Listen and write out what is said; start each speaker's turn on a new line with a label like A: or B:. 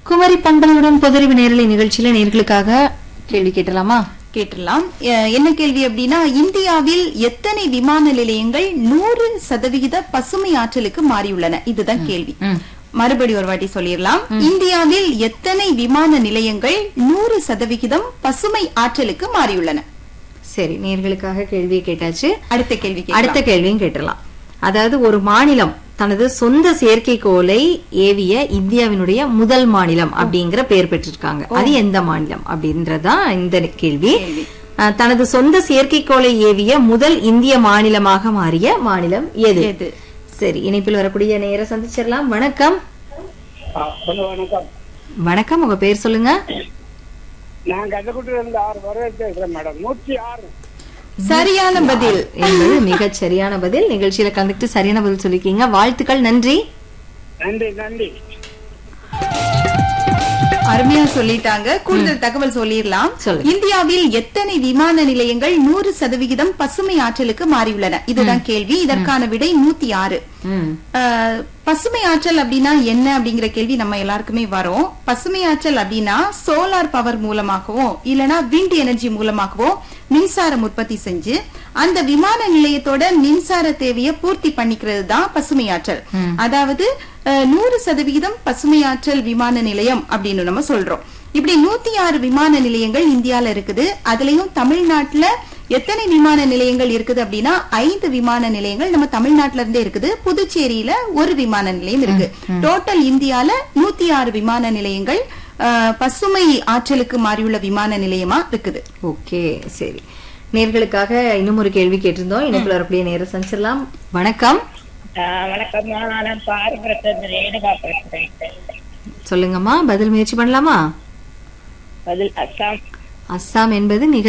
A: குமரி பண்பலையுடன் பொதறிவு நேரலை நிகழ்ச்சியில நேர்களுக்காக கேள்வி கேட்டலாமா
B: கேட்டுடலாம் அஹ் என்ன கேள்வி அப்படின்னா இந்தியாவில் எத்தனை விமான நிலையங்கள் நூறு சதவிகித பசுமை ஆற்றலுக்கு மாறியுள்ளன இதுதான் கேள்வி
A: ம்.
B: மறுபடி ஒரு வாட்டி சொல்லிடலாம் இந்தியாவில் எத்தனை விமான நிலையங்கள் நூறு சதவிகிதம் பசுமை ஆற்றலுக்கு மாறியுள்ளன
A: சரி நேர்களுக்காக கேள்வியை கேட்டாச்சு
B: அடுத்த கேள்வி
A: அடுத்த கேள்வியும் கேட்டலாம் அதாவது ஒரு மாநிலம் தனது சொந்த செயற்கைக்கோளை ஏவிய இந்தியாவினுடைய முதல் மாநிலம் அப்படிங்கிற பெயர் பெற்றிருக்காங்க அது எந்த மாநிலம் அப்படின்றதுதான் இந்த கேள்வி
B: கேள்வி.
A: அஹ், தனது சொந்த செயற்கைக்கோளை ஏவிய முதல் இந்திய மாநிலமாக மாறிய மாநிலம் எது
B: எது?
A: சரி இணைப்பில் வரக்கூடிய நேர சந்திச்சிடலாம் வணக்கம்
C: ஆ, ஹலோ வணக்கம்
A: வணக்கம் உங்க பேர் சொல்லுங்க
C: நான் கள்ளக்குட்டில இருந்து ஆறு வரவேற்று பேசுறேன் மேடம் நூற்றி ஆறு
B: சரியான பதில்
A: என்பது மிகச் சரியான பதில் நிகழ்ச்சியில கலந்துட்டு சரியான பதில் சொல்லிருக்கீங்க வாழ்த்துக்கள் நன்றி
C: நன்றி நன்றி
B: அருமையா சொல்லிட்டாங்க கூடுதல் தகவல் சொல்லிடலாம்
A: சொல்லுங்க.
B: இந்தியாவில் எத்தனை விமான நிலையங்கள் நூறு சதவிகிதம் பசுமை ஆற்றலுக்கு மாறியுள்ளன இதுதான் கேள்வி இதற்கான விடை நூத்தி ஆறு
A: ம்
B: அஹ், பசுமை ஆற்றல் அப்படின்னா என்ன அப்படிங்கிற கேள்வி நம்ம எல்லாருக்குமே வரும் பசுமை ஆற்றல் அப்படின்னா சோலார் பவர் மூலமாகவோ இல்லனா விண்ட் எனர்ஜி மூலமாகவோ மின்சாரம் உற்பத்தி செஞ்சு அந்த விமான நிலையத்தோட மின்சார தேவையை பூர்த்தி பண்ணிக்கிறது தான் பசுமை ஆற்றல் அதாவது அஹ், நூறு சதவிகிதம் பசுமை ஆற்றல் விமான நிலையம் அப்படின்னு நம்ம சொல்றோம் இப்படி நூத்தி ஆறு விமான நிலையங்கள் இந்தியால இருக்குது அதுலயும் தமிழ்நாட்டுல எத்தனை விமான நிலையங்கள் இருக்குது அப்படின்னா ஐந்து விமான நிலையங்கள் நம்ம தமிழ்நாட்டுல இருந்தே இருக்குது புதுச்சேரியில ஒரு விமான நிலையம் இருக்கு டோட்டல் இந்தியால நூத்தி ஆறு விமான நிலையங்கள் அஹ், பசுமை ஆற்றலுக்கு மாறியுள்ள விமான நிலையமா இருக்குது
A: ஓகே சரி நேர்களுக்காக இன்னும் ஒரு கேள்வி கேட்டிருந்தோம் இணைப்பில் வரக்கூடிய நேரம் சந்திச்சிடலாம் வணக்கம்
D: ஆஹ் வணக்கம் நான் பாரம்பரியத்திலிருந்து ரேணுகா பேசுறேன்
A: சொல்லுங்கம்மா பதில் முயற்சி பண்ணலாமா
D: பதில் அஸ்ஸாம்
A: அஸ்ஸாம் என்பது மிக